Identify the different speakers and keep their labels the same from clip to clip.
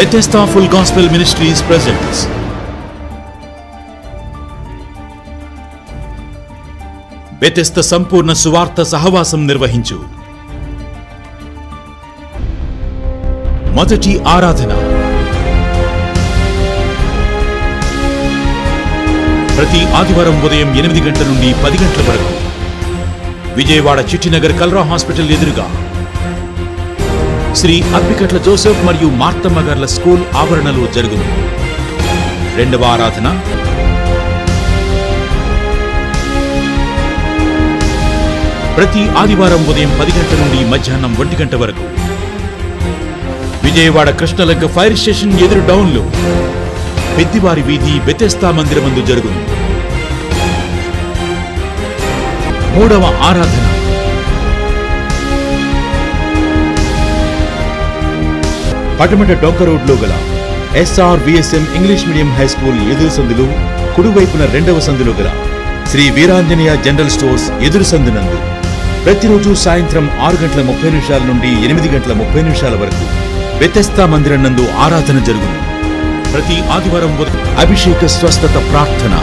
Speaker 1: Bethesda Full Gospel Ministries presents Bethesda సంపూర్ణ సువార్త సహవాసం నిర్వహించు మొదటి ఆరాధన ప్రతి ఆదివారం ఉదయం ఎనిమిది గంటల నుండి పది గంటల వరకు విజయవాడ చిట్టినగర్ కల్రా హాస్పిటల్ ఎదురుగా శ్రీ అప్పికట్ల జోసెఫ్ మరియు మార్తమ్మ గార్ల స్కూల్ ఆవరణలో జరుగును రెండవ ఆరాధన ప్రతి ఆదివారం ఉదయం పది గంటల నుండి మధ్యాహ్నం ఒంటి గంట వరకు విజయవాడ కృష్ణలంక ఫైర్ స్టేషన్ ఎదురు డౌన్లో పెద్దివారి వీధి బెతెస్తా మందిరమందు జరుగును మూడవ ఆరాధన పటమట డొంక రోడ్లో గల SR VSM English medium high school ఎదురు సందులు కుడివైపున రెండవ సందులో గల శ్రీ వీరాంజనేయ జనరల్ స్టోర్స్ ఎదురు సందునందు ప్రతిరోజు సాయంత్రం ఆరు గంటల ముప్పై నిమిషాల నుండి ఎనిమిది గంటల ముప్పై నిమిషాల వరకు వ్యతస్థా మందిరం నందు ఆరాధన జరుగును ప్రతి ఆదివారం ఉదయం అభిషేక స్వస్థత ప్రార్థన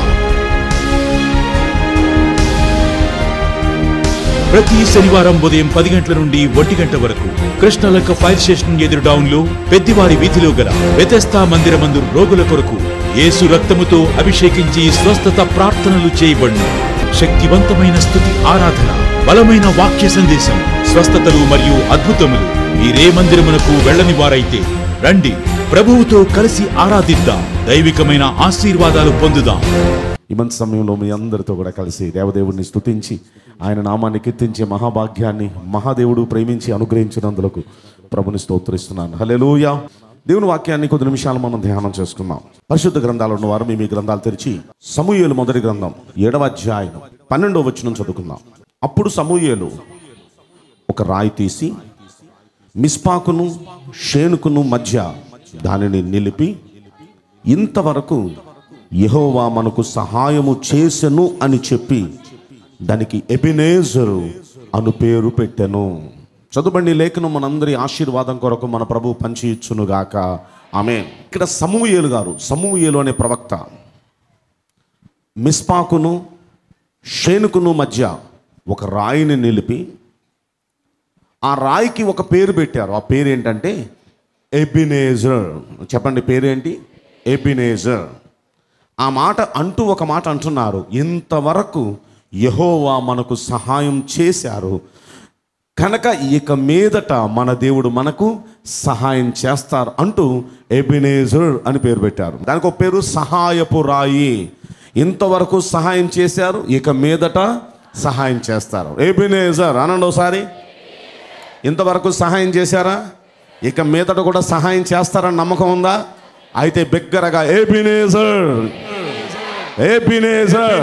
Speaker 1: ప్రతి శనివారం ఉదయం పది గంటల నుండి ఒంటి గంట వరకు కృష్ణలంక ఫైర్ స్టేషన్ ఎదురు డౌన్ లో పెద్దివారి వీధిలో గల వ్యతస్థా మందిరమందు రోగుల కొరకు యేసు రక్తముతో అభిషేకించి స్వస్థత ప్రార్థనలు చేయబడును శక్తివంతమైన స్థుతి ఆరాధన బలమైన వాక్య సందేశం స్వస్థతలు మరియు అద్భుతములు మీరే మందిరమునకు వెళ్ళని వారైతే రండి ప్రభువుతో కలిసి ఆరాధిద్దాం దైవికమైన ఆశీర్వాదాలు పొందుదాం
Speaker 2: ఈ మంచి సమయంలో మీ అందరితో కూడా కలిసి దేవదేవుడిని స్తుతించి ఆయన నామాన్ని కీర్తించే మహాభాగ్యాన్ని మహాదేవుడు ప్రేమించి అనుగ్రహించినందులకు ప్రభుని స్తోత్రిస్తున్నాను హల్లెలూయా దేవుని వాక్యాన్ని కొద్ది నిమిషాలు మనం ధ్యానం చేసుకుందాం పరిశుద్ధ గ్రంథాలు ఉన్న వారు మీ మీ గ్రంథాలు తెరిచి సమూయేలు మొదటి గ్రంథం ఏడవ అధ్యాయం పన్నెండవ వచనం చదువుకుందాం అప్పుడు సమూయేలు ఒక రాయి తీసి మిస్పాకును షేనుకును మధ్య దానిని నిలిపి ఇంతవరకు యెహోవా మనకు సహాయము చేసెను అని చెప్పి దానికి ఎబినేజరు అను పేరు పెట్టెను చదువుబండి లేఖనం మనందరి ఆశీర్వాదం కొరకు మన ప్రభు పంచి ఇచ్చునుగాక ఆమె ఇక్కడ సమూయేలు గారు సమూయేలు అనే ప్రవక్త మిస్పాకును షేనుకును మధ్య ఒక రాయిని నిలిపి ఆ రాయికి ఒక పేరు పెట్టారు ఆ పేరు ఏంటంటే ఎబినేజర్ చెప్పండి పేరేంటి ఎబినేజర్ ఆ మాట అంటూ ఒక మాట అంటున్నారు ఇంతవరకు యహోవా మనకు సహాయం చేశారు కనుక ఇక మీదట మన దేవుడు మనకు సహాయం చేస్తారు అంటూ ఎబినేజర్ అని పేరు పెట్టారు దానికి ఒక పేరు సహాయపు రాయి ఇంతవరకు సహాయం చేశారు ఇక మీదట సహాయం చేస్తారు ఎబినేజర్ అనండి ఒకసారి ఇంతవరకు సహాయం చేశారా ఇక మీదట కూడా సహాయం చేస్తారని నమ్మకం ఉందా అయితే బిగ్గరగా ఏబినేజర్ ఏబినేజర్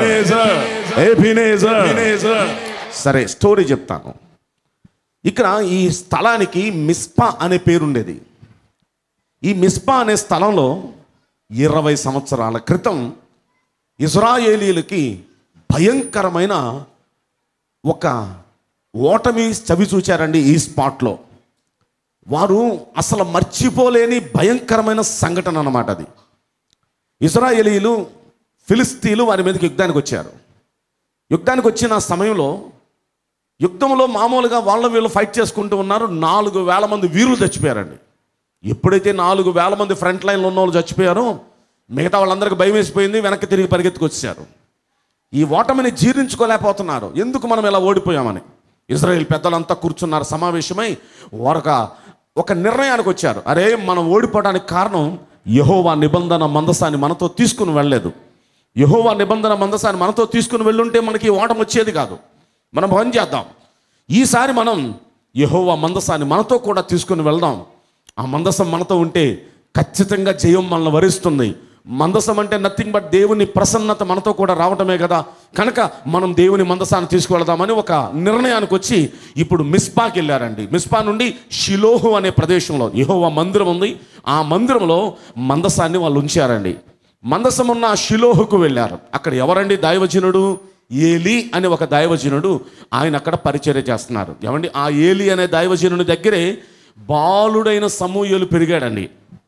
Speaker 2: ఏబినేజర్ సరే స్టోరీ చెప్తాను ఇక్కడ ఈ స్థలానికి మిస్పా అనే పేరుండేది ఈ మిస్పా అనే స్థలంలో ఇరవై సంవత్సరాల క్రితం ఇజ్రాయేలీలకి భయంకరమైన ఒక ఓటమి చవి చూచారండి ఈ స్పాట్లో వారు అసలు మర్చిపోలేని భయంకరమైన సంఘటన అన్నమాట అది ఇజ్రాయేలీలు ఫిలిస్తీన్లు వారి మీదకి యుద్ధానికి వచ్చారు యుద్ధానికి వచ్చిన సమయంలో యుద్ధంలో మామూలుగా వాళ్ళ వీళ్ళు ఫైట్ చేసుకుంటూ ఉన్నారు నాలుగు వేల మంది వీరులు చచ్చిపోయారండి ఎప్పుడైతే నాలుగు వేల మంది ఫ్రంట్ లైన్లో ఉన్న వాళ్ళు చచ్చిపోయారో మిగతా వాళ్ళందరికీ భయం వేసిపోయింది వెనక్కి తిరిగి పరిగెత్తుకొచ్చారు ఈ ఓటమిని జీర్ణించుకోలేకపోతున్నారు ఎందుకు మనం ఇలా ఓడిపోయామని ఇజ్రాయెల్ పెద్దలంతా కూర్చున్నారు సమావేశమై వారొక ఒక నిర్ణయానికి వచ్చారు అరే మనం ఓడిపోవడానికి కారణం యహోవా నిబంధన మందసాన్ని మనతో తీసుకుని వెళ్ళలేదు యహోవా నిబంధన మందసాన్ని మనతో తీసుకుని వెళ్ళుంటే మనకి ఓటమి వచ్చేది కాదు మనం పని చేద్దాం ఈసారి మనం యహోవా మందసాన్ని మనతో కూడా తీసుకుని వెళ్దాం ఆ మందసం మనతో ఉంటే ఖచ్చితంగా జయం మనల్ని వరిస్తుంది మందసం అంటే నథింగ్ బట్ దేవుని ప్రసన్నత మనతో కూడా రావటమే కదా కనుక మనం దేవుని మందసాన్ని తీసుకువెళదామని ఒక నిర్ణయానికి వచ్చి ఇప్పుడు మిస్పాకి వెళ్ళారండి మిస్పా నుండి షిలోహు అనే ప్రదేశంలో యెహోవా మందిరం ఉంది ఆ మందిరంలో మందసాన్ని వాళ్ళు ఉంచారండి మందసం ఉన్న షిలోహుకు వెళ్ళారు అక్కడ ఎవరండి దైవజనుడు ఏలి అనే ఒక దైవజనుడు ఆయన అక్కడ పరిచర్య చేస్తున్నారు ఏమండి ఆ ఏలి అనే దైవజనుడి దగ్గరే బాలుడైన సమూహలు పెరిగాడండి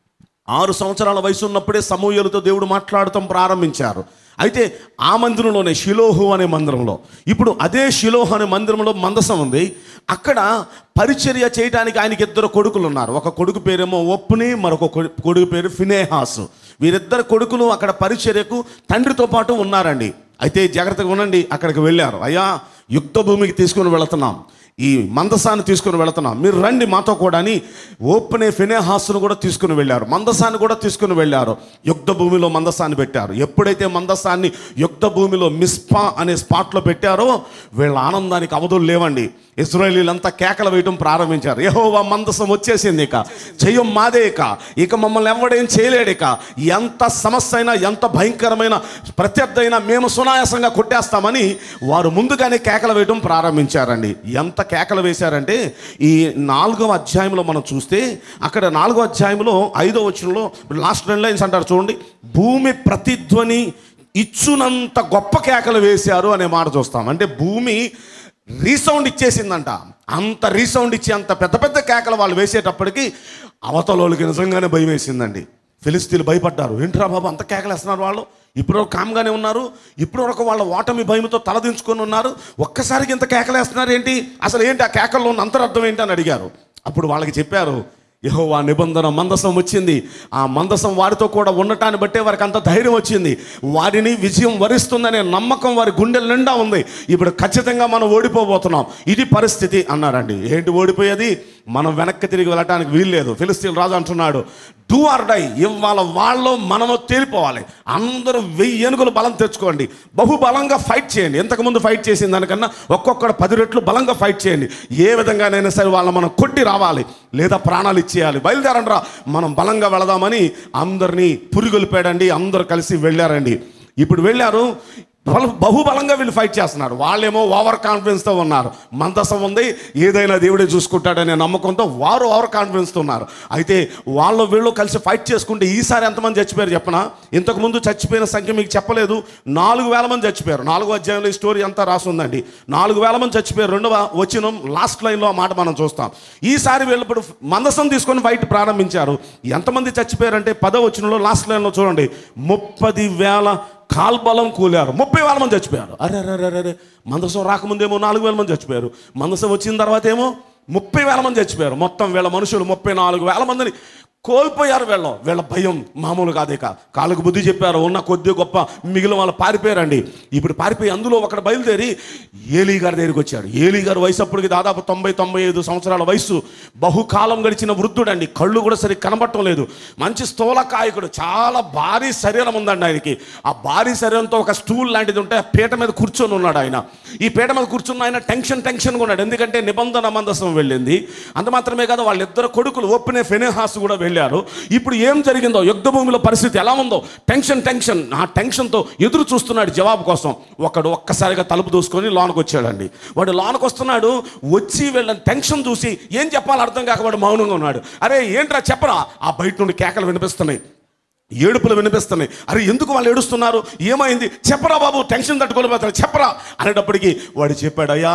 Speaker 2: ఆరు సంవత్సరాల వయసు ఉన్నప్పుడే సమూహలతో దేవుడు మాట్లాడటం ప్రారంభించారు అయితే ఆ మందిరంలోనే షిలోహు అనే మందిరంలో ఇప్పుడు అదే షిలోహు అనే మందిరంలో మందసం ఉంది అక్కడ పరిచర్య చేయడానికి ఆయనకి ఇద్దరు కొడుకులు ఉన్నారు ఒక కొడుకు పేరేమో ఒప్పుని మరొక కొడు- కొడుకు పేరు ఫినేహాసు వీరిద్దరు కొడుకులు అక్కడ పరిచర్యకు తండ్రితో పాటు ఉన్నారండి అయితే జాగ్రత్తగా ఉండండి అక్కడికి వెళ్ళారు అయ్యా యుక్త భూమికి తీసుకుని వెళుతున్నాం ఈ మందసాన్ని తీసుకుని వెళుతున్నాం మీరు రండి మాతో కూడా అని ఓపెనే ఫినేహాస్ను కూడా తీసుకుని వెళ్ళారు మందసాన్ని కూడా తీసుకుని వెళ్ళారు యుక్త భూమిలో మందసాన్ని పెట్టారు ఎప్పుడైతే మందసాన్ని యుక్త భూమిలో మిస్పా అనే స్పాట్లో పెట్టారో వీళ్ళ ఆనందానికి అవధులు లేవండి ఇజ్రాయేలీలంతా కేకలు వేయటం ప్రారంభించారు యెహోవా మందసం వచ్చేసింది ఇక చెయ్యం మాదే ఇక ఇక మమ్మల్ని ఎవడేం చేయలేడు ఇక ఎంత సమస్య అయినా ఎంత భయంకరమైన ప్రత్యర్థి అయినా మేము సునాయాసంగా కొట్టేస్తామని వారు ముందుగానే కేకలు వేయడం ప్రారంభించారండి ఎంత కేకలు వేశారంటే ఈ నాలుగవ అధ్యాయంలో మనం చూస్తే అక్కడ నాలుగవ అధ్యాయంలో ఐదో వచనంలో లాస్ట్ రెండు లైన్స్ అంటారు చూడండి భూమి ప్రతిధ్వని ఇచ్చునంత గొప్ప కేకలు వేశారు అనే మాట చూస్తాం అంటే భూమి రీసౌండ్ ఇచ్చేసిందంట అంత రీసౌండ్ ఇచ్చి అంత పెద్ద పెద్ద కేకలు వాళ్ళు వేసేటప్పటికి అవతలోళ్ళకి నిజంగానే భయం వేసిందండి ఫిలిస్తీన్లు భయపడ్డారు ఏంట్రా బాబు అంత కేకలేస్తున్నారు వాళ్ళు ఇప్పుడు కామ్గానే ఉన్నారు ఇప్పుడు వరకు వాళ్ళ ఓటమి భయంతో తలదించుకొని ఉన్నారు ఒక్కసారికి ఇంత కేకలేస్తున్నారు ఏంటి అసలు ఏంటి ఆ కేకల్లో ఉన్న అంతరర్థం ఏంటి అని అడిగారు అప్పుడు వాళ్ళకి చెప్పారు యెహోవా నిబంధన మందసం వచ్చింది ఆ మందసం వారితో కూడా ఉండటాన్ని బట్టే వారికి అంత ధైర్యం వచ్చింది వారిని విజయం వరిస్తుందనే నమ్మకం వారి గుండెల నిండా ఉంది ఇప్పుడు ఖచ్చితంగా మనం ఓడిపోబోతున్నాం ఇది పరిస్థితి అన్నారండి ఏంటి ఓడిపోయేది మనం వెనక్కి తిరిగి వెళ్ళటానికి వీల్లేదు ఫిలిస్తీన్ రాజు అంటున్నాడు డూ ఆర్ డై ఇవాళ వాళ్ళు మనము తేలిపోవాలి అందరూ వెయ్యి ఏనుగులు బలం తెచ్చుకోండి బహు బలంగా ఫైట్ చేయండి ఇంతకుముందు ఫైట్ చేసిన దానికన్నా ఒక్కొక్కడు పది రెట్లు బలంగా ఫైట్ చేయండి ఏ విధంగానైనా సరే వాళ్ళని మనం కొట్టి రావాలి లేదా ప్రాణాలు ఇచ్చేయాలి బయలుదేరండి రా మనం బలంగా వెళదామని అందరినీ పురిగొలిపాడండి అందరు కలిసి వెళ్ళారండి ఇప్పుడు వెళ్ళారు బల- బహుబలంగా వీళ్ళు ఫైట్ చేస్తున్నారు వాళ్ళేమో ఓవర్ కాన్ఫిడెన్స్తో ఉన్నారు మందసం ఉంది ఏదైనా దేవుడే చూసుకుంటాడనే నమ్మకంతో వారు ఓవర్ కాన్ఫిడెన్స్తో ఉన్నారు అయితే వాళ్ళు వీళ్ళు కలిసి ఫైట్ చేసుకుంటే ఈసారి ఎంతమంది చచ్చిపోయారు చెప్పనా ఇంతకు ముందు చచ్చిపోయిన సంఖ్య మీకు చెప్పలేదు నాలుగు వేల మంది చచ్చిపోయారు నాలుగో అధ్యాయంలో ఈ స్టోరీ అంతా రాసుందండి నాలుగు వేల మంది చచ్చిపోయారు రెండవ వచ్చిన లాస్ట్ లైన్లో ఆ మాట మనం చూస్తాం ఈసారి వీళ్ళు ఇప్పుడు మందసం తీసుకొని ఫైట్ ప్రారంభించారు ఎంతమంది చచ్చిపోయారంటే పదో వచ్చినలో లాస్ట్ లైన్లో చూడండి ముప్పది వేల కాల్బలం కూలారు ముప్పై వేల మంది చచ్చిపోయారు అరే అరే అరే అరే మందసం రాకముందేమో నాలుగు వేల మంది చచ్చిపోయారు మందసం వచ్చిన తర్వాత ఏమో ముప్పై వేల మంది చచ్చిపోయారు మొత్తం వీళ్ళ మనుషులు ముప్పై నాలుగు వేల మందిని కోల్పోయారు వీళ్ళం వీళ్ళ భయం మామూలు కాదే కా కాళ్ళకు బుద్ధి చెప్పారు ఉన్న కొద్ది గొప్ప మిగిలిన వాళ్ళు పారిపోయారండి ఇప్పుడు పారిపోయి అందులో ఒకడు బయలుదేరి ఏలీ గారి దగ్గరికి వచ్చాడు ఏలీ గారు వయసు అప్పటికి దాదాపు తొంభై తొంభై ఐదు సంవత్సరాల వయసు బహుకాలం గడిచిన వృద్ధుడండి కళ్ళు కూడా సరి కనబడటం లేదు మంచి స్థూలకాయకుడు చాలా భారీ శరీరం ఉందండి ఆయనకి ఆ భారీ శరీరంతో ఒక స్టూల్ లాంటిది ఉంటే ఆ పీట మీద కూర్చొని ఉన్నాడు ఆయన ఈ పీట మీద కూర్చున్న ఆయన టెన్షన్ టెన్షన్గా ఉన్నాడు ఎందుకంటే నిబంధన మందసం వెళ్ళింది అంత మాత్రమే కాదు వాళ్ళిద్దరు కొడుకులు ఓపెనే ఫెనేహాస్ కూడా వెళ్ళారు ఇప్పుడు ఏం జరిగిందో యుద్ధ భూమిలో పరిస్థితి ఎలా ఉందో టెన్షన్ టెన్షన్ ఆ టెన్షన్తో ఎదురు చూస్తున్నాడు జవాబు కోసం ఒకడు ఒక్కసారిగా తలుపు దూసుకొని లోనకు వచ్చాడండి వాడు లోనకు వస్తున్నాడు వచ్చి వీళ్ళని టెన్షన్ చూసి ఏం చెప్పాలో అర్థం కాక వాడు మౌనంగా ఉన్నాడు అరే ఏంట్రా చెప్పరా ఆ బయట నుండి కేకలు వినిపిస్తున్నాయి ఏడుపులు వినిపిస్తున్నాయి అరే ఎందుకు వాళ్ళు ఏడుస్తున్నారు ఏమైంది చెప్పరా బాబు టెన్షన్ తట్టుకోలేకపోతారు చెప్పరా అనేటప్పటికి వాడు చెప్పాడు అయ్యా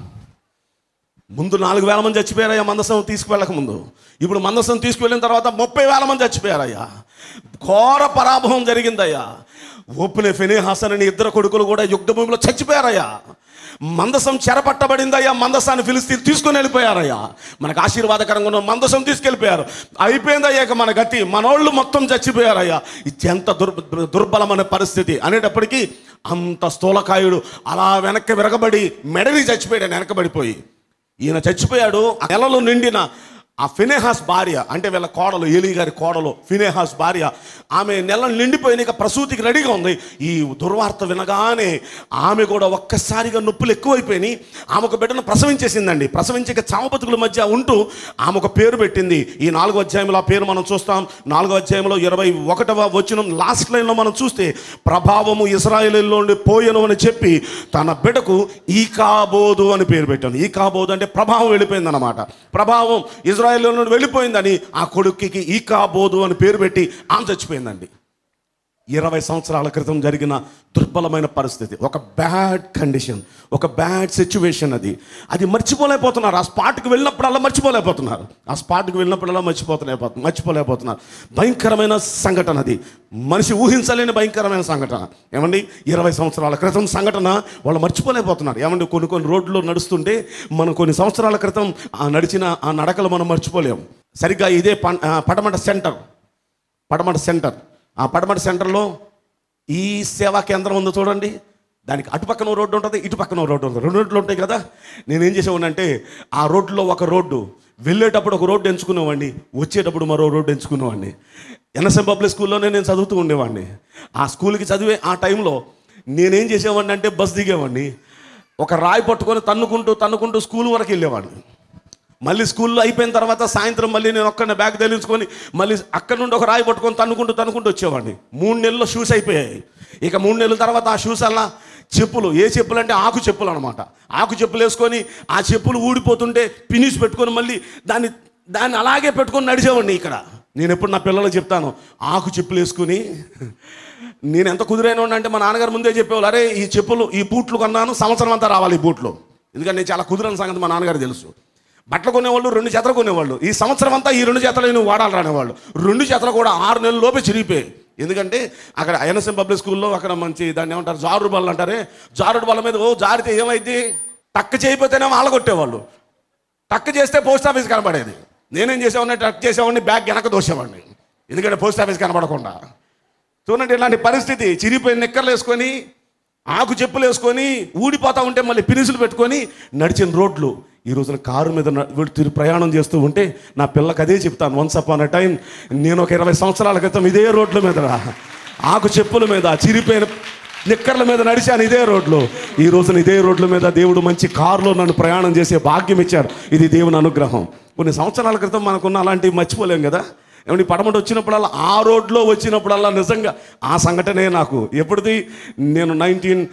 Speaker 2: ముందు నాలుగు వేల మంది చచ్చిపోయారయ్యా మందసం తీసుకువెళ్ళక ముందు ఇప్పుడు మందసం తీసుకువెళ్ళిన తర్వాత ముప్పై వేల మంది చచ్చిపోయారయ్యా ఘోర పరాభవం జరిగిందయ్యా ఓపెనే ఫెనేహాసన్ అని ఇద్దరు కొడుకులు కూడా యుద్ధ భూమిలో చచ్చిపోయారయ్యా మందసం చెరపట్టబడిందయ్యా మందసాన్ని ఫిలిస్తీన్ తీసుకుని వెళ్ళిపోయారయ్యా మనకు ఆశీర్వాదకరంగా ఉన్న మందసం తీసుకెళ్ళిపోయారు అయిపోయిందయ్యా ఇక మన గతి మనోళ్ళు మొత్తం చచ్చిపోయారయ్యా ఇది ఎంత దుర్ దుర్బలమైన పరిస్థితి అనేటప్పటికీ అంత స్థూలకాయుడు అలా వెనక్కి విరగబడి మెడని చచ్చిపోయాడు వెనకబడిపోయి ఈయన చచ్చిపోయాడు ఆ నెలలో నిండిన ఆ ఫినేహాస్ భార్య అంటే వీళ్ళ కోడలు ఏలీ గారి కోడలు ఫినేహాస్ భార్య ఆమె నెల నిండిపోయిన ఇక ప్రసూతికి రెడీగా ఉంది ఈ దుర్వార్త వినగానే ఆమె కూడా ఒక్కసారిగా నొప్పులు ఎక్కువైపోయినాయి ఆమె ఒక బిడ్డను ప్రసవించేసిందండి ప్రసవించి ఇక చావబతుకుల మధ్య ఉంటూ ఆమె ఒక పేరు పెట్టింది ఈ నాలుగో అధ్యాయంలో ఆ పేరు మనం చూస్తాం నాలుగో అధ్యాయంలో ఇరవై ఒకటవ వచ్చిన లాస్ట్ లైన్లో మనం చూస్తే ప్రభావము ఇస్రాయేలీలో నుండి పోయెను అని చెప్పి తన బిడ్డకు ఈ కాబోదు అని పేరు పెట్టాను ఈ కాబోదు అంటే ప్రభావం వెళ్ళిపోయింది అనమాట ప్రభావం ఇజ్రాయేల్ నుండి వెళ్ళిపోయిందని ఆ కొడుక్కి ఈ కాబోదు అని పేరు పెట్టి ఆమె చచ్చిపోయిందండి ఇరవై సంవత్సరాల క్రితం జరిగిన దుర్బలమైన పరిస్థితి ఒక బ్యాడ్ కండిషన్ ఒక బ్యాడ్ సిచ్యువేషన్ అది అది మర్చిపోలేకపోతున్నారు ఆ స్పాట్కి వెళ్ళినప్పుడల్లా మర్చిపోలేకపోతున్నారు ఆ స్పాట్కి వెళ్ళినప్పుడల్లా మర్చిపోతలేకపోతున్నారు మర్చిపోలేకపోతున్నారు భయంకరమైన సంఘటన అది మనిషి ఊహించలేని భయంకరమైన సంఘటన ఏమండి ఇరవై సంవత్సరాల క్రితం సంఘటన వాళ్ళు మర్చిపోలేకపోతున్నారు ఏమండి కొన్ని కొన్ని రోడ్లు నడుస్తుంటే మనం కొన్ని సంవత్సరాల క్రితం ఆ నడిచిన ఆ నడకలు మనం మర్చిపోలేము సరిగ్గా ఇదే పన్- ఆ, పడమట సెంటర్ పడమట సెంటర్ ఆ పడమట సెంటర్లో ఈ సేవా కేంద్రం ఉందో చూడండి దానికి అటు పక్కన ఓ రోడ్డు ఉంటుంది ఇటు పక్కన ఓ రోడ్డు ఉంటుంది రెండు రోడ్లు ఉంటాయి కదా నేను ఏం చేసేవాడిని ఆ రోడ్లో ఒక రోడ్డు వెళ్ళేటప్పుడు ఒక రోడ్డు ఎంచుకునేవాడిని వచ్చేటప్పుడు మరో రోడ్డు ఎంచుకునేవాడిని ఎన్ఎస్ఎం పబ్లిక్ స్కూల్లోనే నేను చదువుతూ ఉండేవాడిని ఆ స్కూల్కి చదివే ఆ టైంలో నేనేం చేసేవాడిని అంటే బస్ దిగేవాడిని ఒక రాయి పట్టుకొని తన్నుకుంటూ తన్నుకుంటూ స్కూల్ వరకు వెళ్ళేవాడిని మళ్ళీ స్కూల్లో అయిపోయిన తర్వాత సాయంత్రం మళ్ళీ నేను ఒక్కడిని బ్యాగ్ తెలించుకొని మళ్ళీ అక్కడ నుండి ఒక రాయి పట్టుకొని తన్నుకుంటూ తన్నుకుంటూ వచ్చేవాడిని మూడు నెలల్లో షూస్ అయిపోయాయి ఇక మూడు నెలల తర్వాత ఆ షూస్ అలా చెప్పులు ఏ చెప్పులు అంటే ఆకు చెప్పులు అనమాట ఆకు చెప్పులు వేసుకొని ఆ చెప్పులు ఊడిపోతుంటే పినిస్ పెట్టుకొని మళ్ళీ దాన్ని దాన్ని అలాగే పెట్టుకొని నడిచేవాడిని ఇక్కడ నేను ఎప్పుడు నా పిల్లలకు చెప్తాను ఆకు చెప్పులు వేసుకుని నేను ఎంత కుదిరైన అంటే మా నాన్నగారు ముందే చెప్పేవాళ్ళు అరే ఈ చెప్పులు ఈ బూట్లు కొన్నాను సంవత్సరం అంతా రావాలి ఈ బూట్లు ఎందుకంటే నేను చాలా కుదిరని సంగతి మా నాన్నగారు తెలుసు బట్టలు కొనేవాళ్ళు రెండు జతలు కొనేవాళ్ళు ఈ సంవత్సరం అంతా ఈ రెండు జతలు నువ్వు వాడాలి రానేవాళ్ళు రెండు జతలు కూడా ఆరు నెలల లోపే చిరిగిపోయాయి ఎందుకంటే అక్కడ ఎన్ఎస్ఎం పబ్లిక్ స్కూల్లో అక్కడ మంచి దాన్ని ఏమంటారు జారుడు బల్ల అంటారే జారుడు బల్ల మీద ఓ జారితే ఏమైంది టక్క చేయకపోతేనే వాళ్ళ కొట్టేవాళ్ళు టక్ చేస్తే పోస్ట్ ఆఫీస్ కనబడేది నేనేం చేసేవాడిని టక్ చేసేవాడిని బ్యాగ్ వెనక దోసేవాడిని ఎందుకంటే పోస్ట్ ఆఫీస్ కనబడకుండా చూడండి ఇలాంటి పరిస్థితి చిరిగిపోయిన నిక్కర్లు వేసుకొని ఆకు చెప్పులు వేసుకొని ఊడిపోతా ఉంటే మళ్ళీ పినిసులు పెట్టుకొని నడిచిన రోడ్లు ఈ రోజున కారు మీద న- వీళ్ళు తిరిగి ప్రయాణం చేస్తూ ఉంటే నా పిల్లకి అదే చెప్తాను వన్స్ అపాన్ అ టైం నేను ఒక ఇరవై సంవత్సరాల క్రితం ఇదే రోడ్ల మీద రా. ఆకు చెప్పుల మీద చిరిగిపోయిన నిక్కర్ల మీద నడిచాను ఇదే రోడ్లో ఈ రోజున ఇదే రోడ్ల మీద దేవుడు మంచి కారులో నన్ను ప్రయాణం చేసే భాగ్యం ఇచ్చారు ఇది దేవుని అనుగ్రహం కొన్ని సంవత్సరాల క్రితం మనకున్న అలాంటివి మర్చిపోలేం కదా ఏమంటే పడమట వచ్చినప్పుడల్లా ఆ రోడ్లో వచ్చినప్పుడల్లా నిజంగా ఆ సంఘటనే నాకు ఎప్పటిది నేను nineteen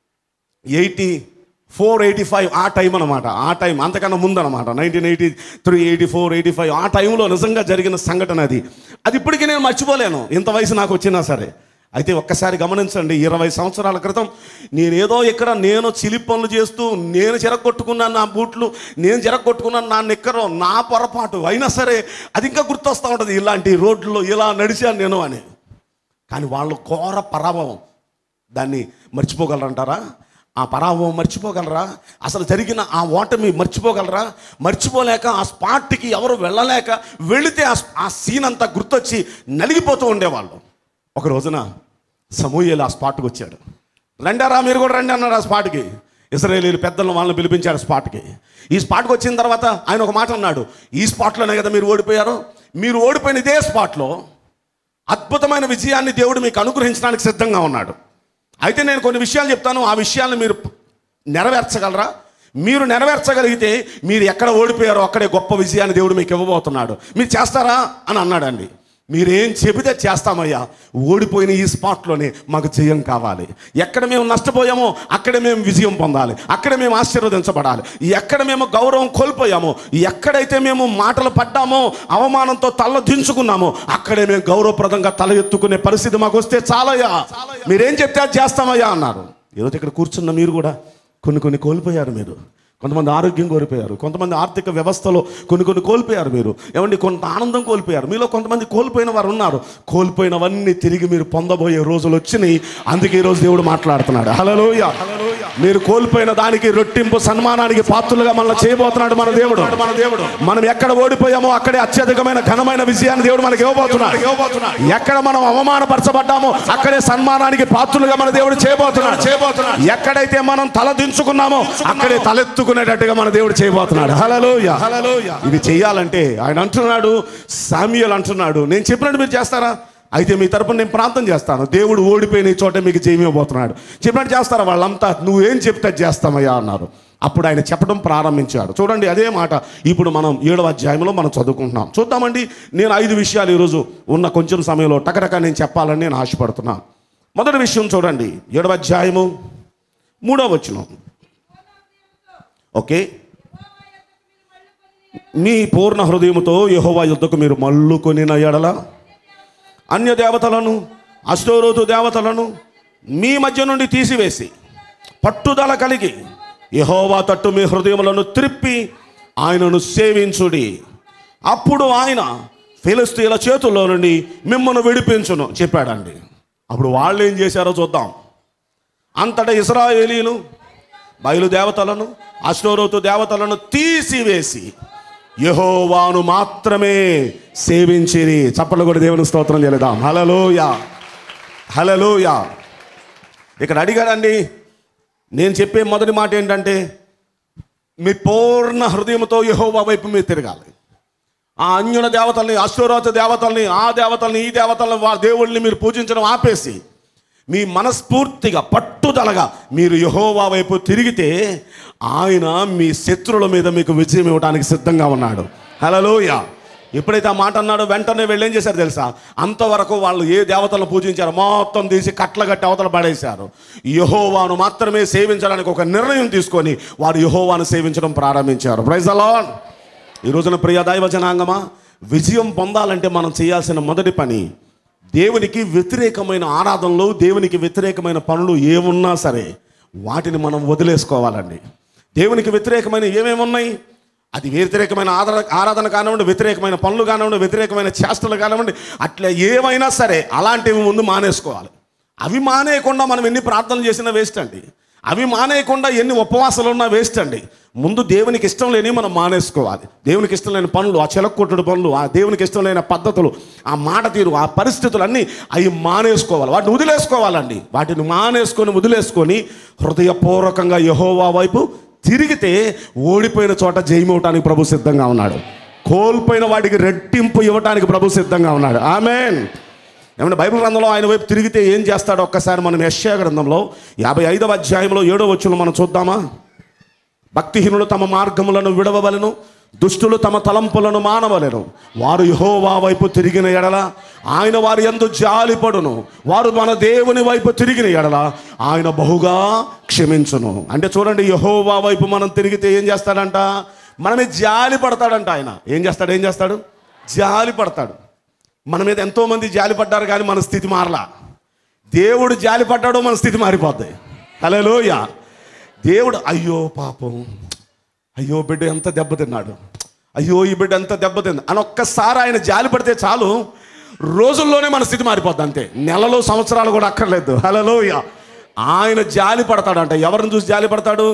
Speaker 2: eighty four eighty five ఆ టైం అనమాట ఆ టైం అంతకన్నా ముందనమాట nineteen eighty three eighty four eighty five ఆ టైంలో నిజంగా జరిగిన సంఘటన అది అది ఇప్పటికీ నేను మర్చిపోలేను ఇంత వయసు నాకు వచ్చినా సరే అయితే ఒక్కసారి గమనించండి ఇరవై సంవత్సరాల క్రితం నేనేదో ఇక్కడ నేను చిలి పనులు చేస్తూ నేను చెరగొట్టుకున్నాను నా బూట్లు నేను చెరగొట్టుకున్నాను నా నిక్కరు నా పొరపాటు అయినా సరే అది ఇంకా గుర్తొస్తూ ఉంటుంది ఇలాంటి రోడ్లలో ఇలా నడిచాను నేను అని కానీ వాళ్ళు ఘోర పరాభవం దాన్ని మర్చిపోగలరంటారా ఆ పరాభవం మర్చిపోగలరా అసలు జరిగిన ఆ ఓటమి మర్చిపోగలరా మర్చిపోలేక ఆ స్పాట్కి ఎవరు వెళ్ళలేక వెళితే ఆ ఆ సీన్ అంతా గుర్తొచ్చి నలిగిపోతూ ఉండేవాళ్ళు ఒక రోజున సమూహేలు ఆ స్పాట్కి వచ్చాడు రండారా మీరు కూడా రండి అన్నాడు ఆ స్పాట్కి ఇస్రాయేలీలు పెద్దలను వాళ్ళని పిలిపించాడు స్పాట్కి ఈ స్పాట్కి వచ్చిన తర్వాత ఆయన ఒక మాట అన్నాడు ఈ స్పాట్లోనే కదా మీరు ఓడిపోయారు మీరు ఓడిపోయిన ఇదే స్పాట్లో అద్భుతమైన విజయాన్ని దేవుడు మీకు అనుగ్రహించడానికి సిద్ధంగా ఉన్నాడు అయితే నేను కొన్ని విషయాలు చెప్తాను ఆ విషయాలను మీరు నెరవేర్చగలరా మీరు నెరవేర్చగలిగితే మీరు ఎక్కడ ఓడిపోయారో అక్కడే గొప్ప విజయాన్ని దేవుడు మీకు ఇవ్వబోతున్నాడు మీరు చేస్తారా అని అన్నాడండి మీరేం చెబితే చేస్తామయ్యా ఓడిపోయిన ఈ స్పాట్లోనే మాకు జయం కావాలి ఎక్కడ మేము నష్టపోయామో అక్కడే మేము విజయం పొందాలి అక్కడ మేము ఆశీర్వదించబడాలి ఎక్కడ మేము గౌరవం కోల్పోయామో ఎక్కడైతే మేము మాటలు పడ్డామో అవమానంతో తల దించుకున్నామో అక్కడే మేము గౌరవప్రదంగా తల ఎత్తుకునే పరిస్థితి మాకు వస్తే చాలయ్యా మీరేం చెప్తే అది చేస్తామయ్యా అన్నారు ఈరోజు ఇక్కడ కూర్చున్న మీరు కూడా కొన్ని కొన్ని కోల్పోయారు మీరు కొంతమంది ఆరోగ్యం కోల్పోయారు కొంతమంది ఆర్థిక వ్యవస్థలో కొన్ని కొన్ని కోల్పోయారు మీరు ఏమండి కొంత ఆనందం కోల్పోయారు మీలో కొంతమంది కోల్పోయిన వారు ఉన్నారు కోల్పోయినవన్నీ తిరిగి మీరు పొందబోయే రోజులు వచ్చినాయి అందుకే ఈరోజు దేవుడు మాట్లాడుతున్నాడు హలోయ మీరు కోల్పోయిన దానికి రొట్టింపు సన్మానానికి పాత్రులుగా మనల్ని చేయబోతున్నాడు మన దేవుడు మన దేవుడు మనం ఎక్కడ ఓడిపోయామో అక్కడే అత్యధికమైన ఘనమైన విజయాన్ని దేవుడు మనకి ఇవ్వబోతున్నాడు ఎక్కడ మనం అవమానపరచబడ్డామో అక్కడే సన్మానానికి పాత్రులుగా మన దేవుడు చేయబోతున్నాడు చేయబోతున్నాడు ఎక్కడైతే మనం తల దించుకున్నామో అక్కడే తలెత్తుకునేటట్టుగా మన దేవుడు చేయబోతున్నాడు హలలోయ హలలోయ ఇది చెయ్యాలంటే ఆయన అంటున్నాడు సామ్యుల్ అంటున్నాడు నేను చెప్పినట్టు మీరు చేస్తారా అయితే మీ తరపున నేను ప్రార్థన చేస్తాను దేవుడు ఓడిపోయిన ఈ చోట మీకు చేయబోతున్నాడు చెప్పినట్టు చేస్తారా వాళ్ళంతా నువ్వేం చెప్తే అది చేస్తామయ్యా అన్నారు అప్పుడు ఆయన చెప్పడం ప్రారంభించాడు చూడండి అదే మాట ఇప్పుడు మనం ఏడవ అధ్యాయంలో మనం చదువుకుంటున్నాం చూద్దామండి నేను ఐదు విషయాలు ఈరోజు ఉన్న కొంచెం సమయంలో టకటక నేను చెప్పాలని నేను ఆశపడుతున్నాను మొదటి విషయం చూడండి ఏడవ అధ్యాయము మూడవ వచనం ఓకే మీ పూర్ణ హృదయముతో యెహోవా యుద్ధకు మీరు మల్లుకొనిన ఎడల అన్య దేవతలను అష్టోరోతు దేవతలను మీ మధ్య నుండి తీసివేసి పట్టుదల కలిగి యహోవా తట్టు మీ హృదయములను త్రిప్పి ఆయనను సేవించుడి అప్పుడు ఆయన ఫిలిస్తీన్ల చేతుల్లో నుండి మిమ్మల్ని విడిపించును చెప్పాడండి అప్పుడు వాళ్ళు ఏం చేశారో చూద్దాం అంతటా ఇస్రాయేలీలు బయలు దేవతలను అష్టోరోతు దేవతలను తీసివేసి యహోవాను మాత్రమే సేవించిరి చప్పలు కూడా దేవుని స్తోత్రం చేద్దాం హలలోయ హలలోయ ఇక్కడ అడిగారండి నేను చెప్పే మొదటి మాట ఏంటంటే మీ పూర్ణ హృదయంతో యహోవా వైపు మీరు తిరగాలి ఆ అన్యుల దేవతల్ని అశ్వరాత దేవతల్ని ఆ దేవతల్ని ఈ దేవతల్ని వా దేవుళ్ళని మీరు పూజించడం ఆపేసి మీ మనస్ఫూర్తిగా పట్టుదలగా మీరు యహోవా వైపు తిరిగితే ఆయన మీ శత్రువుల మీద మీకు విజయం ఇవ్వడానికి సిద్ధంగా ఉన్నాడు హలోయ ఎప్పుడైతే ఆ మాట అన్నాడో వెంటనే వీళ్ళు ఏం చేశారు తెలుసా అంతవరకు వాళ్ళు ఏ దేవతలను పూజించారో మొత్తం తీసి కట్ల కట్టి అవతల పడేశారు యహోవాను మాత్రమే సేవించడానికి ఒక నిర్ణయం తీసుకొని వారు యహోవాను సేవించడం ప్రారంభించారు ప్రైజ్ అలాన్ ఈ రోజున ప్రియ దైవ జనాంగమా విజయం పొందాలంటే మనం చేయాల్సిన మొదటి పని దేవునికి వ్యతిరేకమైన ఆరాధనలు దేవునికి వ్యతిరేకమైన పనులు ఏమున్నా సరే వాటిని మనం వదిలేసుకోవాలండి దేవునికి వ్యతిరేకమైన ఏమేమి ఉన్నాయి అది వ్యతిరేకమైన ఆదర ఆరాధన కానివ్వండి వ్యతిరేకమైన పనులు కానివ్వండి వ్యతిరేకమైన చేష్టలు కానివ్వండి అట్లా ఏమైనా సరే అలాంటివి ముందు మానేసుకోవాలి అవి మానేయకుండా మనం ఎన్ని ప్రార్థనలు చేసినా వేస్ట్ అండి అవి మానేయకుండా ఎన్ని ఉపవాసాలు ఉన్నా వేస్ట్ అండి ముందు దేవునికి ఇష్టం లేని మనం మానేసుకోవాలి దేవునికి ఇష్టం లేని పనులు ఆ చిలక్కొట్టుడు పనులు ఆ దేవునికి ఇష్టం లేని పద్ధతులు ఆ మాట తీరు ఆ పరిస్థితులన్నీ అవి మానేసుకోవాలి వాటిని వదిలేసుకోవాలండి వాటిని మానేసుకొని వదిలేసుకొని హృదయపూర్వకంగా యహోవా వైపు తిరిగితే ఓడిపోయిన చోట జయమవటానికి ప్రభు సిద్ధంగా ఉన్నాడు కోల్పోయిన వాటికి రెట్టింపు ఇవ్వటానికి ప్రభు సిద్ధంగా ఉన్నాడు ఆమెన్ ఏమంటే బైబిల్ గ్రంథంలో ఆయన వైపు తిరిగితే ఏం చేస్తాడో ఒక్కసారి మనం యశ్యా గ్రంథంలో యాభై ఐదవ అధ్యాయంలో ఏడో వచ్చును మనం చూద్దామా భక్తిహీనులు తమ మార్గములను విడవవలను దుష్టులు తమ తలంపులను మానవలెను వారు యహోవా వైపు తిరిగిన ఎడల ఆయన వారి ఎందు జాలిపడును వారు మన దేవుని వైపు తిరిగిన ఎడల ఆయన బహుగా క్షమించును అంటే చూడండి యహోవా వైపు మనం తిరిగితే ఏం చేస్తాడంట మనమే జాలి పడతాడంట ఆయన ఏం చేస్తాడు ఏం చేస్తాడు జాలి పడతాడు మన మీద ఎంతోమంది జాలి పడ్డారు కానీ మన స్థితి మారలా దేవుడు జాలి పడ్డాడు మన స్థితి మారిపోద్ది హలోయ దేవుడు అయ్యో పాపం అయ్యో బిడ్డ ఎంత దెబ్బతిన్నాడు అయ్యో ఈ బిడ్డ ఎంత దెబ్బతింది అని ఒక్కసారి ఆయన జాలి పడితే చాలు రోజుల్లోనే మన స్థితి మారిపోద్ది అంతే నెలలు సంవత్సరాలు కూడా అక్కర్లేదు హలోయ ఆయన జాలి పడతాడంట ఎవరిని చూసి జాలి పడతాడు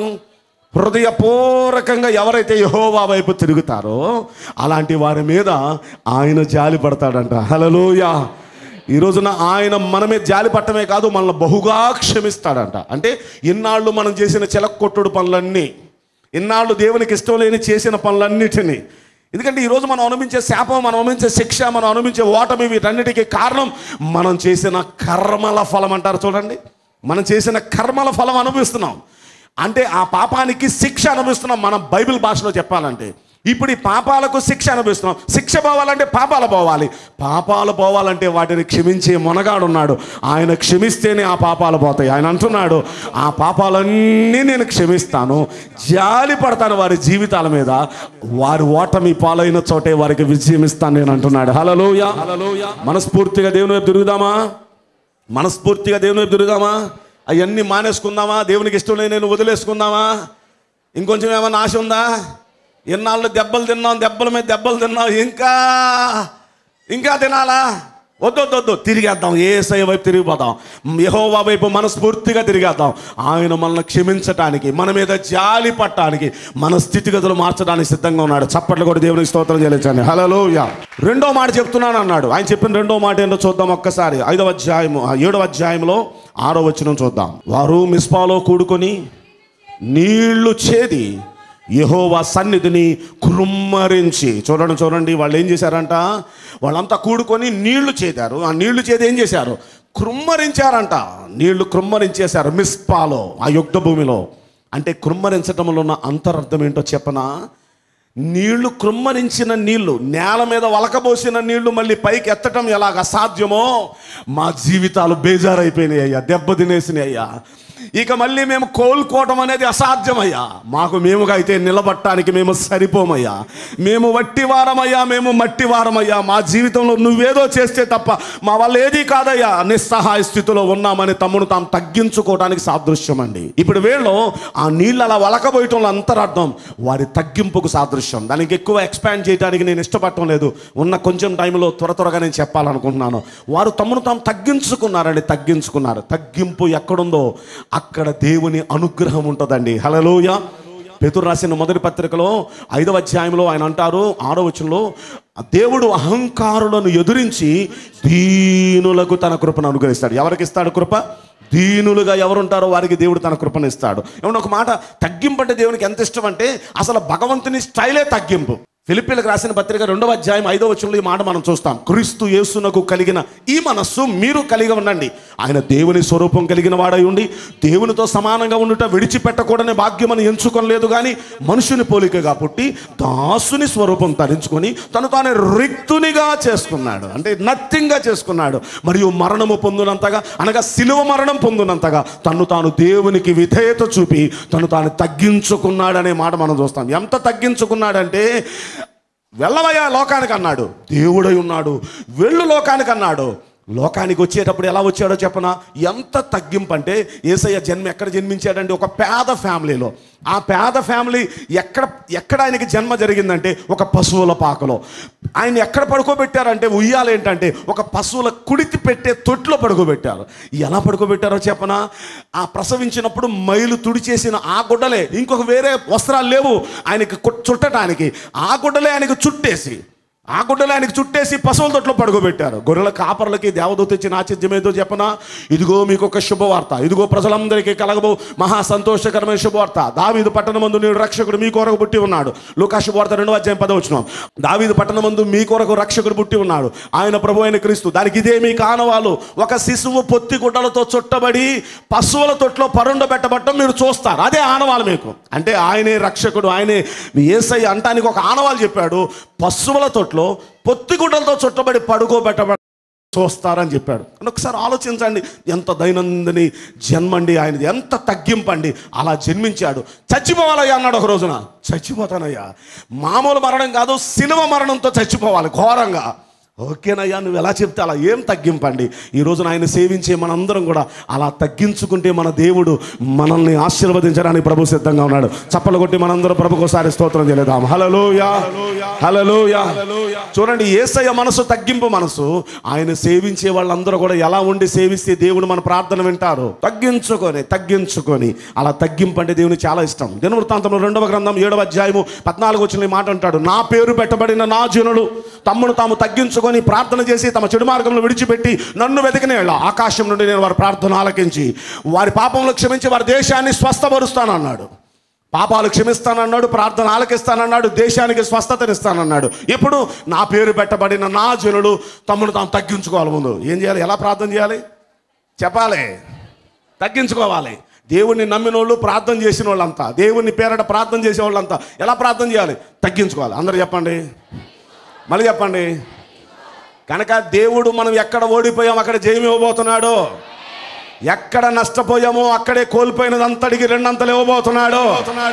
Speaker 2: హృదయపూర్వకంగా ఎవరైతే యహోవా వైపు తిరుగుతారో అలాంటి వారి మీద ఆయన జాలి పడతాడంట హలలోయ ఈ రోజున ఆయన మనమే జాలి పట్టమే కాదు మనల్ని బహుగా క్షమిస్తాడంట అంటే ఇన్నాళ్ళు మనం చేసిన చిలక్కొట్టుడు పనులన్నీ ఇన్నాళ్ళు దేవునికి ఇష్టం లేని చేసిన పనులన్నిటినీ ఎందుకంటే ఈరోజు మనం అనుభవించే శాపం మనం అనుభవించే శిక్ష మనం అనుభవించే ఓటమి వీటన్నిటికీ కారణం మనం చేసిన కర్మల ఫలం అంటారు చూడండి మనం చేసిన కర్మల ఫలం అనుభవిస్తున్నాం అంటే ఆ పాపానికి శిక్ష అనుభవిస్తున్నాం మనం బైబిల్ భాషలో చెప్పాలంటే ఇప్పుడు ఈ పాపాలకు శిక్ష అనుభవిస్తున్నాం శిక్ష పోవాలంటే పాపాలు పోవాలి పాపాలు పోవాలంటే వాటిని క్షమించే మొనగాడు ఉన్నాడు ఆయన క్షమిస్తేనే ఆ పాపాలు పోతాయి ఆయన అంటున్నాడు ఆ పాపాలన్నీ నేను క్షమిస్తాను జాలి పడతాను వారి జీవితాల మీద వారి ఓటమి పాలైన చోటే వారికి విజయం ఇస్తాను నేను అంటున్నాడు హలలోయ మనస్ఫూర్తిగా దేవుని వైపు తిరుగుదామా మనస్ఫూర్తిగా దేవుని వైపు తిరుగుదామా అవన్నీ మానేసుకుందామా దేవునికి ఇష్టం లేని నేను వదిలేసుకుందామా ఇంకొంచెం ఏమైనా ఆశ ఉందా ఎన్నాళ్ళు దెబ్బలు తిన్నాం దెబ్బల మీద దెబ్బలు తిన్నాం ఇంకా ఇంకా తినాలా వద్దు వద్దు వద్దు తిరిగేద్దాం ఏసై వైపు తిరిగిపోదాం యహోవా వైపు మనస్ఫూర్తిగా తిరిగేద్దాం ఆయన మనల్ని క్షమించటానికి మన మీద జాలి పట్టడానికి మన స్థితిగతులు మార్చడానికి సిద్ధంగా ఉన్నాడు చప్పట్లు కూడా దేవునికి స్తోత్రం చెల్లించండి హలో రెండో మాట చెప్తున్నాను అన్నాడు ఆయన చెప్పిన రెండో మాట ఏంటో చూద్దాం ఒక్కసారి ఐదవ అధ్యాయము ఆ ఏడవ అధ్యాయంలో ఆరో వచనం చూద్దాం వారు మిస్పాలో కూడుకొని నీళ్లు చేది యహోవా సన్నిధిని కృమ్మరించి చూడండి చూడండి వాళ్ళు ఏం చేశారంట వాళ్ళంతా కూడుకొని నీళ్లు చేదారు ఆ నీళ్లు చేది ఏం చేశారు కృమ్మరించారంట నీళ్లు కృమ్మరించేశారు మిస్పాలో ఆ యుద్ధ భూమిలో అంటే కృమ్మరించడంలో ఉన్న అంతరార్థం ఏంటో చెప్పనా నీళ్లు కృమ్మరించిన నీళ్లు నేల మీద వలకబోసిన నీళ్లు మళ్ళీ పైకి ఎత్తటం ఎలాగ అసాధ్యమో మా జీవితాలు బేజారైపోయినాయి అయ్యా దెబ్బ తినేసినాయి అయ్యా ఇక మళ్ళీ మేము కోలుకోవటం అనేది అసాధ్యమయ్యా మాకు మేముగా అయితే నిలబట్టడానికి మేము సరిపోమయ్యా మేము వట్టివారమయ్యా మేము మట్టివారమయ్యా మా జీవితంలో నువ్వేదో చేస్తే తప్ప మా వల్ల ఏది కాదయ్యా నిస్సహాయ స్థితిలో ఉన్నామని తమ్మును తాము తగ్గించుకోవడానికి సాదృశ్యం అండి ఇప్పుడు వీళ్ళు ఆ నీళ్ళు అలా వలకబోయటంలో అంతరార్థం వారి తగ్గింపుకు సాదృశ్యం దానికి ఎక్కువ ఎక్స్పాండ్ చేయడానికి నేను ఇష్టపడటం లేదు ఉన్న కొంచెం టైంలో త్వర త్వరగా నేను చెప్పాలనుకుంటున్నాను వారు తమను తాము తగ్గించుకున్నారండి తగ్గించుకున్నారు తగ్గింపు ఎక్కడుందో అక్కడ దేవుని అనుగ్రహం ఉంటుందండి హలలోయ పేతురు రాసిన మొదటి పత్రికలో ఐదవ అధ్యాయంలో ఆయన అంటారు ఆరో వచనంలో దేవుడు అహంకారులను ఎదురించి దీనులకు తన కృపను అనుగ్రహిస్తాడు ఎవరికి ఇస్తాడు కృప దీనులుగా ఎవరుంటారో వారికి దేవుడు తన కృపను ఇస్తాడు ఏమన్నా ఒక మాట తగ్గింపు అంటే దేవునికి ఎంత ఇష్టం అంటే అసలు భగవంతుని స్టైలే తగ్గింపు ఫిలిప్పీలకు రాసిన పత్రిక రెండవ అధ్యాయం ఐదవ వచనంలో ఈ మాట మనం చూస్తాం క్రీస్తు యేసునకు కలిగిన ఈ మనస్సు మీరు కలిగి ఉండండి ఆయన దేవుని స్వరూపం కలిగిన వాడై ఉండి దేవునితో సమానంగా ఉండుట విడిచిపెట్టకూడని భాగ్యమని ఎంచుకోలేదు కానీ మనుషుని పోలికగా పుట్టి దాసుని స్వరూపం ధరించుకొని తను తాను రిక్తునిగా చేసుకున్నాడు అంటే నథింగ్గా చేసుకున్నాడు మరియు మరణము పొందినంతగా అనగా శిలువ మరణం పొందినంతగా తను తాను దేవునికి విధేయత చూపి తను తాను తగ్గించుకున్నాడనే మాట మనం చూస్తాం ఎంత తగ్గించుకున్నాడంటే వెళ్ళవయ్యా లోకానికి అన్నాడు దేవుడై ఉన్నాడు వెళ్ళు లోకానికి అన్నాడు లోకానికి వచ్చేటప్పుడు ఎలా వచ్చాడో చెప్పనా ఎంత తగ్గింపు అంటే ఏసయ్య జన్మ ఎక్కడ జన్మించాడంటే ఒక పేద ఫ్యామిలీలో ఆ పేద ఫ్యామిలీ ఎక్కడ ఎక్కడ ఆయనకి జన్మ జరిగిందంటే ఒక పశువుల పాకలో ఆయన ఎక్కడ పడుకోబెట్టారంటే ఉయ్యాలు ఏంటంటే ఒక పశువుల కుడితి పెట్టే తొట్లో పడుకోబెట్టారు ఎలా పడుకోబెట్టారో చెప్పనా ఆ ప్రసవించినప్పుడు మైలు తుడిచేసిన ఆ గుడ్డలే ఇంకొక వేరే వస్త్రాలు లేవు ఆయనకి కు- చుట్టడానికి ఆ గుడ్డలే ఆయనకి చుట్టేసి ఆ గుడ్డలు ఆయనకి చుట్టేసి పశువుల తొట్లో పడుకోబెట్టారు గొర్రెల కాపర్లకి దేవదూత ఇచ్చిన ఆతిథ్యం ఏదో చెప్పనా ఇదిగో మీకు ఒక శుభవార్త ఇదిగో ప్రజలందరికీ కలగబో మహా సంతోషకరమైన శుభవార్త దావీదు పట్టణమందు నీడు రక్షకుడు మీ కొరకు పుట్టి ఉన్నాడు లూకా శుభవార్త రెండవ అధ్యాయం పదవచ్చున్నాం దావీదు పట్టణమందు మీ కొరకు రక్షకుడు పుట్టి ఉన్నాడు ఆయన ప్రభు అయిన క్రీస్తు దానికి ఇదే మీ కానవాలు ఒక శిశువు పొత్తి గుడ్డలతో చుట్టబడి పశువుల తొట్లో పరుండబెట్టబట్టం మీరు చూస్తారు అదే ఆనవాలు మీకు అంటే ఆయనే రక్షకుడు ఆయనే మీ ఏసై అంటానికి ఒక ఆనవాలు చెప్పాడు పశువుల తొట్లో పొత్తి గుడ్డలతో చుట్టబడి పడుకోబెట్టబడి చూస్తారని చెప్పాడు అని ఒకసారి ఆలోచించండి ఎంత దైనందిని జన్మండి ఆయన ఎంత తగ్గింపండి అలా జన్మించాడు చచ్చిపోవాలయ్యా అన్నాడు ఒక రోజున చచ్చిపోతానయ్యా మామూలు మరణం కాదు సినిమ మరణంతో చచ్చిపోవాలి ఘోరంగా ఓకేనయ్యా నువ్వు ఎలా చెప్తే అలా ఏం తగ్గింపండి ఈ రోజున ఆయన సేవించే మనందరం కూడా అలా తగ్గించుకుంటే మన దేవుడు మనల్ని ఆశీర్వదించడానికి ప్రభు సిద్ధంగా ఉన్నాడు చప్పలు కొట్టి మనందరం ప్రభుకు ఒకసారి స్తోత్రం చేయలేదాం హలలోయా హలలోయా చూడండి ఏసయ్య మనసు తగ్గింపు మనసు ఆయన సేవించే వాళ్ళందరూ కూడా ఎలా ఉండి సేవిస్తే దేవుడు మన ప్రార్థన వింటారు తగ్గించుకొని తగ్గించుకొని అలా తగ్గింపు అంటే దేవుని చాలా ఇష్టం దినవృత్తాంతంలో రెండవ గ్రంథం ఏడవ అధ్యాయము పద్నాలుగు వచ్చిన ఈ మాట అంటాడు నా పేరు పెట్టబడిన నా జనులు తమ్మును తాము తగ్గించుకొని ప్రార్థన చేసి తమ చెడు మార్గంలో విడిచిపెట్టి నన్ను వెతికిన యెడల ఆకాశం నుండి నేను వారి ప్రార్థన ఆలకించి వారి పాపంలో క్షమించి వారి దేశాన్ని స్వస్థపరుస్తానన్నాడు పాపాలు క్షమిస్తానన్నాడు ప్రార్థన ఆలకిస్తానన్నాడు దేశానికి స్వస్థతనిస్తానన్నాడు ఇప్పుడు నా పేరు పెట్టబడిన నా జనులు తమ్మును తాము తగ్గించుకోవాలి ముందు ఏం చేయాలి ఎలా ప్రార్థన చేయాలి చెప్పాలి తగ్గించుకోవాలి దేవుణ్ణి నమ్మిన వాళ్ళు ప్రార్థన చేసిన వాళ్ళంతా దేవుని పేరట ప్రార్థన చేసే వాళ్ళంతా ఎలా ప్రార్థన చేయాలి తగ్గించుకోవాలి అందరూ చెప్పండి మళ్ళీ చెప్పండి కనుక దేవుడు మనం ఎక్కడ ఓడిపోయాం అక్కడ జయం ఇవ్వబోతున్నాడు ఎక్కడ నష్టపోయామో అక్కడే కోల్పోయినదంతటికి రెండంతలు ఇవ్వబోతున్నాడు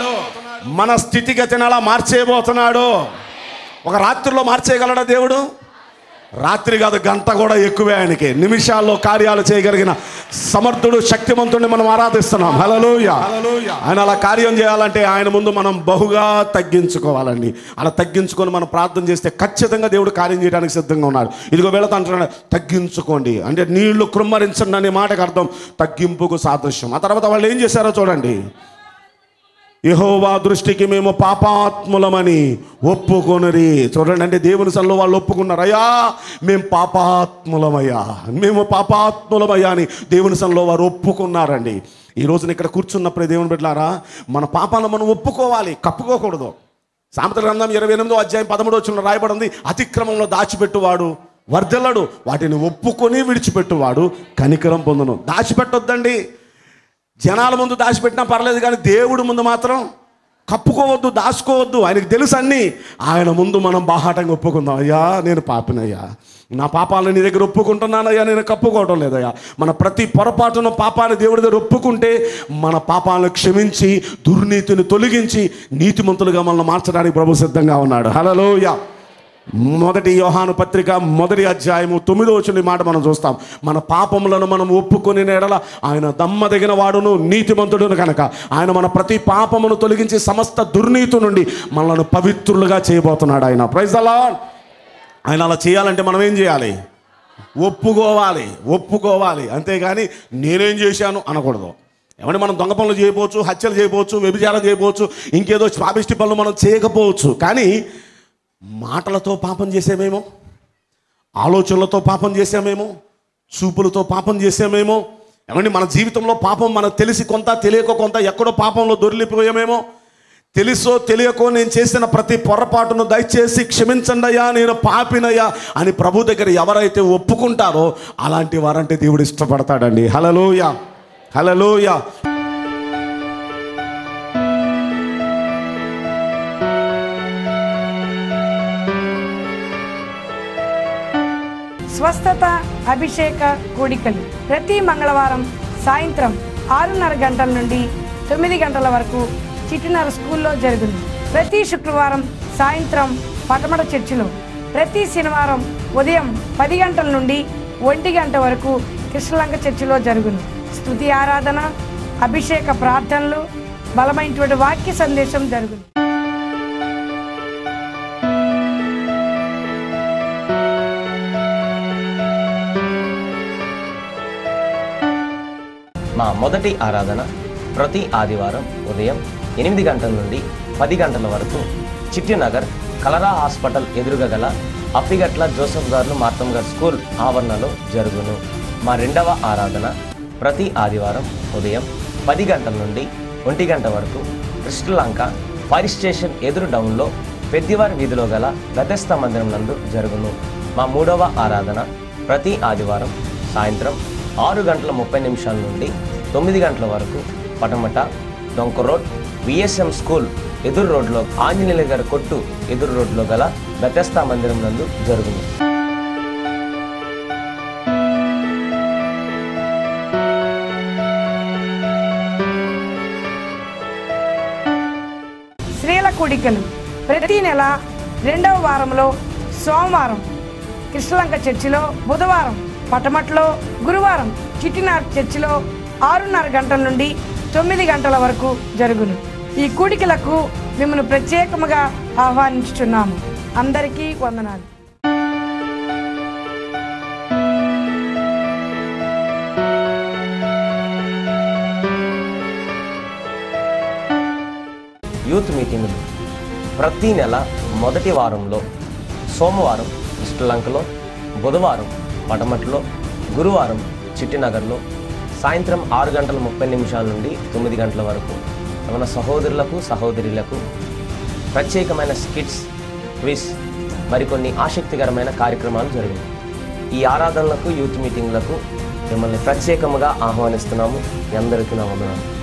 Speaker 2: మన స్థితిగతిని అలా మార్చేయబోతున్నాడు ఒక రాత్రిలో మార్చేయగలడా దేవుడు రాత్రి కాదు గంట కూడా ఎక్కువే ఆయనకి నిమిషాల్లో కార్యాలు చేయగలిగిన సమర్థుడు శక్తిమంతుడిని మనం ఆరాధిస్తున్నాం హలలోయ ఆయన అలా కార్యం చేయాలంటే ఆయన ముందు మనం బహుగా తగ్గించుకోవాలండి అలా తగ్గించుకొని మనం ప్రార్థన చేస్తే ఖచ్చితంగా దేవుడు కార్యం చేయడానికి సిద్ధంగా ఉన్నాడు ఇదిగో వెళతా అంటున్నాడు తగ్గించుకోండి అంటే నీళ్లు కృమ్మరించండి అనే మాటకు అర్థం తగ్గింపుకు సాదృశ్యం ఆ తర్వాత వాళ్ళు ఏం చేశారో చూడండి యహోవా దృష్టికి మేము పాపాత్ములమని ఒప్పుకొనరి చూడండి అంటే దేవుని సన్నిలో వాళ్ళు ఒప్పుకున్నారు అయ్యా మేము పాపాత్ములమయ్యా మేము పాపాత్ములమయ్యా అని దేవుని సన్నిలో వారు ఒప్పుకున్నారండి ఈ రోజున ఇక్కడ కూర్చున్నప్పుడే దేవుని బిడ్డలారా మన పాపాలను మనం ఒప్పుకోవాలి కప్పుకోకూడదు సామెతల గ్రంథం ఇరవై ఎనిమిదో అధ్యాయం పదమూడో వచ్చిన రాయబడింది అతిక్రమంలో దాచిపెట్టువాడు వర్దెల్లడు వాటిని ఒప్పుకొని విడిచిపెట్టువాడు కనికరం పొందును దాచిపెట్టొద్దండి జనాల ముందు దాచిపెట్టినా పర్లేదు కానీ దేవుడి ముందు మాత్రం కప్పుకోవద్దు దాచుకోవద్దు ఆయనకు తెలుసు అన్నీ ఆయన ముందు మనం బాహాటంగా ఒప్పుకుందాం అయ్యా నేను పాపినయ్యా నా పాపాలను నీ దగ్గర ఒప్పుకుంటున్నానయ్యా నేను కప్పుకోవడం లేదయ్యా మన ప్రతి పొరపాటును పాపాన్ని దేవుడి దగ్గర ఒప్పుకుంటే మన పాపాలను క్షమించి దుర్నీతిని తొలగించి నీతిమంతులుగా మనల్ని మార్చడానికి ప్రభు సిద్ధంగా ఉన్నాడు హలలోయ మొదటి యోహాను పత్రిక మొదటి అధ్యాయము తొమ్మిదో వచ్చిన మాట మనం చూస్తాం మన పాపములను మనం ఒప్పుకొని ఎడల ఆయన దమ్మదగిన వాడును నీతిమంతుడును కనుక ఆయన మన ప్రతి పాపమును తొలగించి సమస్త దుర్నీతి నుండి మనల్ని పవిత్రులుగా చేయబోతున్నాడు ఆయన ప్రైజ్ అలా ఆయన అలా చేయాలంటే మనం ఏం చేయాలి ఒప్పుకోవాలి ఒప్పుకోవాలి అంతేగాని నేనేం చేశాను అనకూడదు ఏమంటే మనం దొంగ పనులు చేయకపోవచ్చు హత్యలు చేయకపోవచ్చు వ్యభిచారం చేయకపోవచ్చు ఇంకేదో స్వాభిష్టి పనులు మనం చేయకపోవచ్చు కానీ మాటలతో పాపం చేసామేమో ఆలోచనలతో పాపం చేసామేమో చూపులతో పాపం చేసామేమో ఏమండి మన జీవితంలో పాపం మనకు తెలిసి కొంత తెలియక కొంత ఎక్కడో పాపంలో దొరికిపోయామేమో తెలుసో తెలియకో నేను చేసిన ప్రతి పొరపాటును దయచేసి క్షమించండి అయ్యా నేను పాపినయ్యా అని ప్రభు దగ్గర ఎవరైతే ఒప్పుకుంటారో అలాంటి వారంటే దేవుడు ఇష్టపడతాడండి హలలోయ హలలోయ
Speaker 3: స్వస్థత అభిషేక కూడికలు ప్రతి మంగళవారం సాయంత్రం ఆరున్నర గంటల నుండి తొమ్మిది గంటల వరకు చిటినర స్కూల్లో జరుగును ప్రతి శుక్రవారం సాయంత్రం పటమట చర్చిలో ప్రతి శనివారం ఉదయం పది గంటల నుండి ఒంటి గంట వరకు కృష్ణలంక చర్చిలో జరుగును స్తుతి ఆరాధన అభిషేక ప్రార్థనలు బలమైనటువంటి వాక్య సందేశం జరుగును
Speaker 4: మా మొదటి ఆరాధన ప్రతి ఆదివారం ఉదయం ఎనిమిది గంటల నుండి పది గంటల వరకు చిట్టినగర్ కలరా హాస్పిటల్ ఎదురుగా గల అప్పిగట్ల జోసఫ్ గారు మార్తం గారు స్కూల్ ఆవరణలో జరుగును మా రెండవ ఆరాధన ప్రతి ఆదివారం ఉదయం పది గంటల నుండి ఒంటి గంట వరకు కృష్ణలంక ఫైర్ స్టేషన్ ఎదురు డౌన్లో పెద్దివారి వీధిలో గల గతస్థ మందిరం నందు జరుగును మా మూడవ ఆరాధన ప్రతి ఆదివారం సాయంత్రం ఆరు గంటల ముప్పై నిమిషాల నుండి తొమ్మిది గంటల వరకు పటమట డొంక రోడ్ విఎస్ఎం స్కూల్ ఎదురు రోడ్లో ఆంజనేయుల గారి కొట్టు ఎదురు రోడ్లో గల గతస్థ మందిరం నందు జరుగును
Speaker 3: స్త్రీల కూడికలు ప్రతి నెల రెండవ వారంలో సోమవారం కృష్ణలంక చర్చిలో బుధవారం పటమట్లో గురువారం చిట్టినార్ చర్చిలో ఆరున్నర గంటల నుండి తొమ్మిది గంటల వరకు జరుగును ఈ కూడికలకు మిమ్మల్ని ప్రత్యేకముగా ఆహ్వానించుచున్నాము అందరికీ వందనాలు
Speaker 4: యూత్ మీటింగులు ప్రతి నెల మొదటి వారంలో సోమవారం శ్రీలంకలో బుధవారం పటమట్లో గురువారం చిట్టినగర్లో సాయంత్రం ఆరు గంటల ముప్పై నిమిషాల నుండి తొమ్మిది గంటల వరకు మన సహోదరులకు సహోదరులకు ప్రత్యేకమైన స్కిట్స్ క్విజ్ మరికొన్ని ఆసక్తికరమైన కార్యక్రమాలు జరిగాయి ఈ ఆరాధనలకు యూత్ మీటింగ్లకు మిమ్మల్ని ప్రత్యేకముగా ఆహ్వానిస్తున్నాము మీ అందరికీ నా వందనాలు